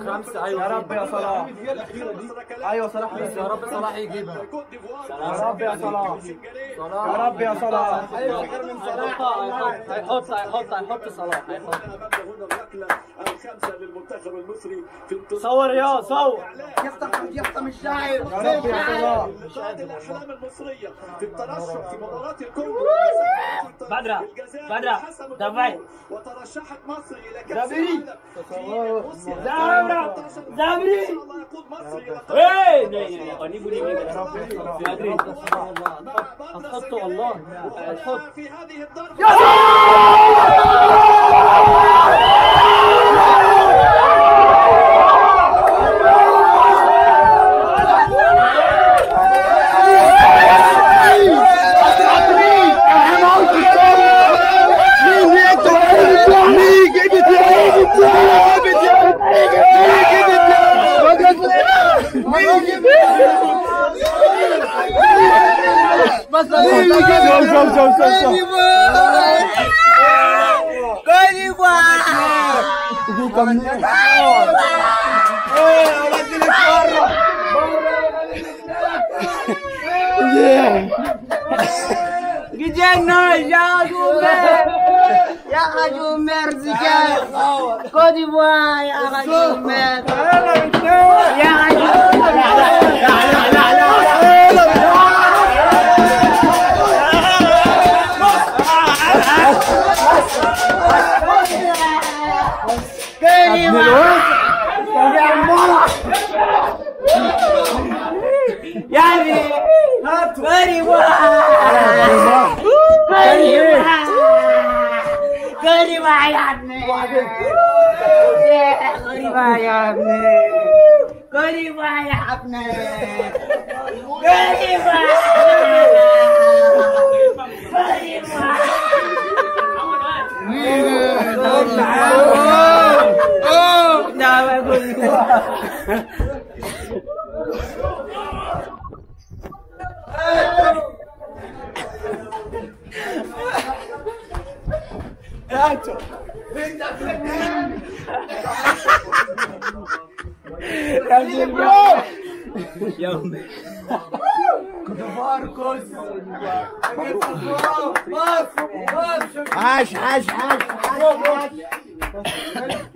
خمسة أيوة يا رب يا صلاح ايوه صلاح بس يا رب صلاح يجيبها يا رب يا صلاح صلاح يا رب يا صلاح هيحط هيحط هيحط هيحط صلاح هيحط صور يا صور يفتح يفتح الشاعر يا رب يا صلاح نشاط الاحلام المصريه في الترشح في مباراه الكونغو بدرة بدرة دفعي وترشحت مصر الى كاس دبري. العالم في روسيا دبرة. دبري. ان شاء الله يقود مصر الى ايه ني ني قني بني بني يا رب ادري هتحطه والله هتحط في هذه الضربه Gidiana, ya Jumer, ya Jumer, Zika, Côte d'Ivoire, ya Jumer, ya يعني غريبة غريبة غريبة يا ابني غريبة يا ابني غريبة يا ابني غريبة غريبة لا بقول عاش عاش عاش